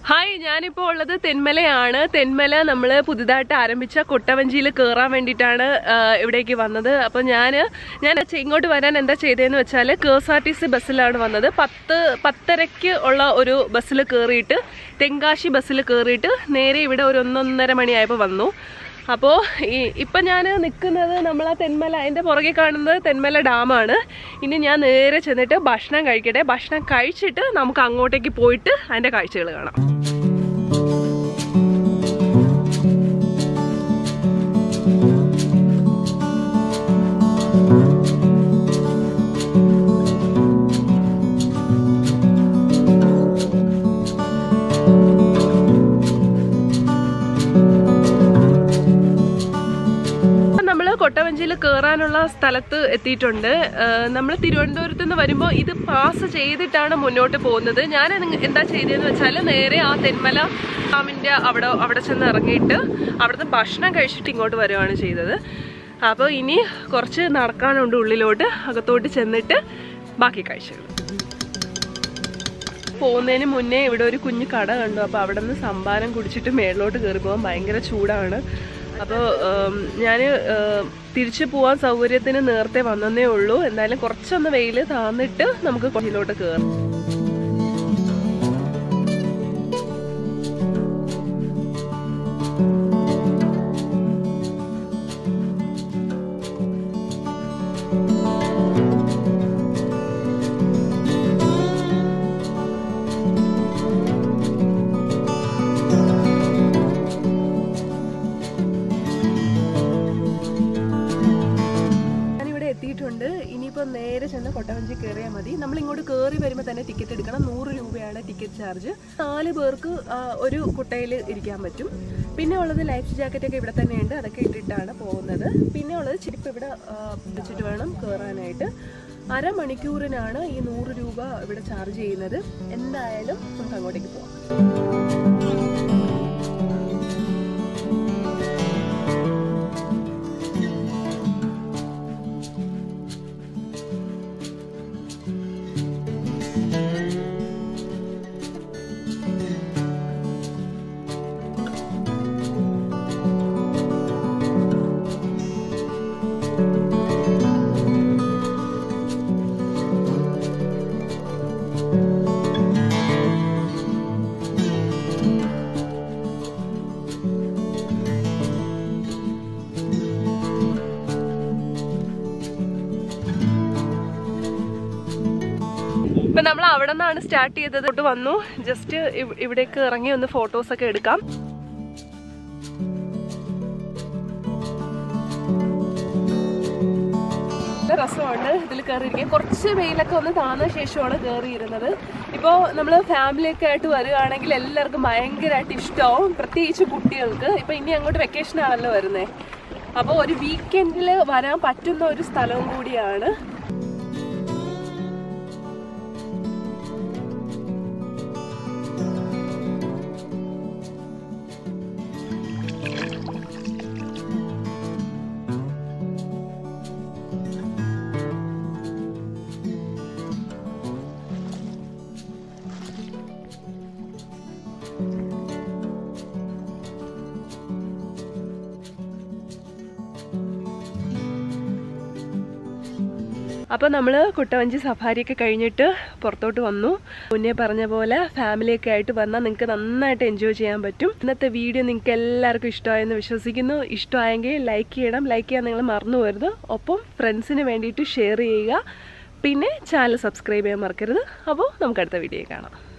hi ഞാനിപ്പോൾ ഉള്ളത് തെന്മലയാണ് തെന്മല നമ്മൾ പുതുതായിട്ട് ആരംഭിച്ച കൊട്ടവഞ്ചിയിൽ കയറാൻ വേണ്ടിയിട്ടാണ് ആ, ഇവിടേക്ക് വന്നത് അപ്പോൾ ഞാൻ ഞാൻ ചെ- ഇങ്ങോട്ട് വരാൻ എന്താ ചെയ്തതെന്ന് വെച്ചാൽ K S R T C ബസ്സിലാണ് വന്നത് പത്ത് പത്തരയ്ക്ക് ഉള്ള ഒരു ബസ്സിൽ കയറിയിട്ട് തെങ്കാശി ബസ്സിൽ കയറിയിട്ട് നേരെ ഇവിടെ ഒരു ഒന്നൊന്നര മണിയായപ്പോൾ വന്നു അപ്പോൾ ഈ ഇപ്പം ഞാൻ നിൽക്കുന്നത് നമ്മൾ ആ തെന്മല എൻ്റെ പുറകെ കാണുന്നത് തെന്മല ഡാമാണ് ഇനി ഞാൻ നേരെ ചെന്നിട്ട് ഭക്ഷണം കഴിക്കട്ടെ ഭക്ഷണം കഴിച്ചിട്ട് നമുക്ക് അങ്ങോട്ടേക്ക് പോയിട്ട് അതിൻ്റെ കാഴ്ചകൾ കാണാം നമ്മൾ കൊട്ടവഞ്ചിയിൽ കയറാനുള്ള സ്ഥലത്ത് എത്തിയിട്ടുണ്ട് നമ്മൾ തിരുവനന്തപുരത്ത് നിന്ന് വരുമ്പോൾ ഇത് പാസ് ചെയ്തിട്ടാണ് മുന്നോട്ട് പോകുന്നത് ഞാൻ എന്ത് എന്താ ചെയ്തതെന്ന് വെച്ചാൽ നേരെ ആ തെന്മല ഡാമിൻ്റെ അവിടെ അവിടെ ചെന്ന് ഇറങ്ങിയിട്ട് അവിടുന്ന് ഭക്ഷണം കഴിച്ചിട്ട് ഇങ്ങോട്ട് വരുവാണ് ചെയ്തത് അപ്പോൾ ഇനി കുറച്ച് നടക്കാനുണ്ട് ഉള്ളിലോട്ട് അകത്തോട്ട് ചെന്നിട്ട് ബാക്കി കാഴ്ചകൾ പോകുന്നതിന് മുന്നേ ഇവിടെ ഒരു കുഞ്ഞു കട കണ്ടു അപ്പോൾ അവിടെ നിന്ന് സംഭാരം കുടിച്ചിട്ട് മേളിലോട്ട് കയറി പോകാൻ ഭയങ്കര ചൂടാണ് അപ്പോൾ ഞാൻ തിരിച്ചു പോകാൻ സൗകര്യത്തിന് നേരത്തെ വന്നതേ ഉള്ളൂ എന്തായാലും കുറച്ചൊന്ന് വെയിൽ താന്നിട്ട് നമുക്ക് കൊച്ചിയിലോട്ട് കയറാം ഞാനിവിടെ എത്തിയിട്ടുണ്ട് ഇനിയിപ്പോൾ നേരെ ചെന്ന് കൊട്ടവഞ്ചി കയറിയാൽ മതി നമ്മൾ ഇങ്ങോട്ട് കയറി വരുമ്പോൾ തന്നെ ടിക്കറ്റ് എടുക്കണം നൂറ് രൂപയാണ് ടിക്കറ്റ് ചാർജ് നാല് പേർക്ക് ആ, ഒരു കുട്ടയിൽ ഇരിക്കാൻ പറ്റും പിന്നെ ഉള്ളത് ലൈഫ് ജാക്കറ്റ് ഒക്കെ ഇവിടെ തന്നെയുണ്ട് അതൊക്കെ ഇട്ടിട്ടാണ് പോകുന്നത് പിന്നെ ഉള്ളത് ചെരുപ്പ് ഇവിടെ ആ, വെച്ചിട്ട് വേണം കയറാനായിട്ട് അരമണിക്കൂറിനാണ് ഈ നൂറ് രൂപ ഇവിടെ ചാർജ് ചെയ്യുന്നത് എന്തായാലും നമുക്ക് അങ്ങോട്ടേക്ക് പോവാം ഇപ്പൊ നമ്മൾ അവിടെ നിന്നാണ് സ്റ്റാർട്ട് ചെയ്തത് തൊട്ട് വന്നു ജസ്റ്റ് ഇവിടേക്ക് ഇറങ്ങി ഒന്ന് ഫോട്ടോസ് ഒക്കെ എടുക്കാം നല്ല രസമുണ്ട് ഇതിൽ കയറിയിരിക്കാൻ കുറച്ച് വെയിലൊക്കെ ഒന്ന് താന്ന ശേഷമാണ് കയറിയിരുന്നത് ഇപ്പോൾ നമ്മൾ ഫാമിലിയൊക്കെ ആയിട്ട് വരികയാണെങ്കിൽ എല്ലാവർക്കും ഭയങ്കരമായിട്ട് ഇഷ്ടമാവും പ്രത്യേകിച്ച് കുട്ടികൾക്ക് ഇപ്പം ഇനി അങ്ങോട്ട് വെക്കേഷൻ ആണല്ലോ വരുന്നത് അപ്പോൾ ഒരു വീക്കെൻഡിൽ വരാൻ പറ്റുന്ന ഒരു സ്ഥലവും കൂടിയാണ് അപ്പോൾ നമ്മൾ കുട്ടവഞ്ചി സഫാരിയൊക്കെ കഴിഞ്ഞിട്ട് പുറത്തോട്ട് വന്നു മുന്നേ പറഞ്ഞ പോലെ ഫാമിലിയൊക്കെ ആയിട്ട് വന്നാൽ നിങ്ങൾക്ക് നന്നായിട്ട് എൻജോയ് ചെയ്യാൻ പറ്റും ഇന്നത്തെ വീഡിയോ നിങ്ങൾക്ക് എല്ലാവർക്കും ഇഷ്ടമായെന്ന് വിശ്വസിക്കുന്നു ഇഷ്ടമായെങ്കിൽ ലൈക്ക് ചെയ്യണം ലൈക്ക് ചെയ്യാൻ നിങ്ങൾ മറന്നു പോരുത് ഒപ്പം ഫ്രണ്ട്സിന് വേണ്ടിയിട്ട് ഷെയർ ചെയ്യുക പിന്നെ ചാനൽ സബ്സ്ക്രൈബ് ചെയ്യാൻ മറക്കരുത് അപ്പോൾ നമുക്ക് അടുത്ത വീഡിയോ കാണാം